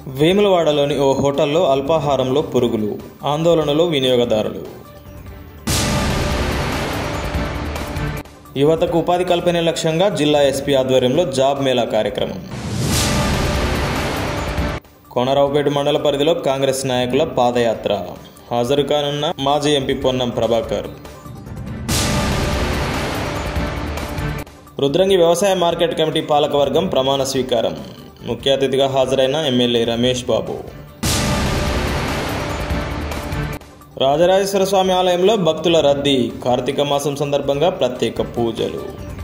వేములవాడలోని ఓ హోటల్లో అల్పాహారంలో పురుగులు ఆందోళనలో వినియోగదారులు యువతకు ఉపాధి కల్పనే లక్ష్యంగా జిల్లా ఎస్పీ ఆధ్వర్యంలో జాబ్ మేళా కార్యక్రమం కోనరావుపేట మండల పరిధిలో కాంగ్రెస్ నాయకుల పాదయాత్ర హాజరు కానున్న మాజీ ఎంపీ పొన్నం ప్రభాకర్ రుద్రంగి వ్యవసాయ మార్కెట్ కమిటీ పాలకవర్గం ప్రమాణ స్వీకారం ముఖ్య అతిథిగా హాజరైన ఎమ్మెల్యే రమేష్ బాబు రాజరాజేశ్వర స్వామి ఆలయంలో భక్తుల రద్దీ కార్తీక మాసం సందర్భంగా ప్రత్యేక పూజలు